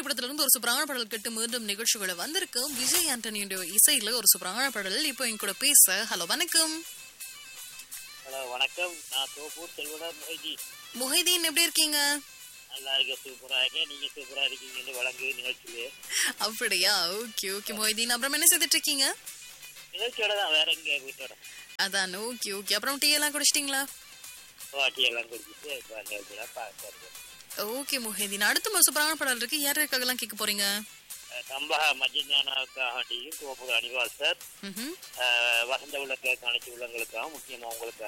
திரைப்படத்துல இருந்து ஒரு சூப்பரான பாடல் கேட்டு மீண்டும் நிகழ்ச்சிகளை வந்திருக்கு விஜய் ஆண்டனியுடைய இசையில ஒரு சூப்பரான பாடல் இப்போ என் கூட பேச ஹலோ வணக்கம் ஹலோ வணக்கம் நான் தோப்பூர் செல்வனர் மொய்ஜி முஹைதீன் எப்படி இருக்கீங்க நல்லா இருக்க சூப்பரா இருக்கேன் நீங்க சூப்பரா இருக்கீங்கன்னு வழங்கு நிகழ்ச்சியிலே அப்படியா ஓகே ஓகே மொஹிதீன் அப்புறம் என்ன செய்துட்டு இருக்கீங்க நிகழ்ச்சியோட தான் வேற எங்க வீட்டோட அதான் ஓகே ஓகே அப்புறம் டீ எல்லாம் குடிச்சிட்டீங்களா வாட்டி எல்லாம் குடிச்சிட்டு இப்போ நிகழ்ச்சியெல்லாம் பார்க்கறது ஓகே முஹைதீன் அடுத்த ஒரு சூப்பரான பாடல் இருக்கு யார் யாருக்காகலாம் கேட்க போறீங்க கம்பகா மஜ்ஜானாவுக்காக டீயும் தோப்பூர் அனிவால் சார் ம்ஹும். வசந்த உள்ளக்க அனைத்து உள்ளங்களுக்காக முக்கியமா உங்களுக்கு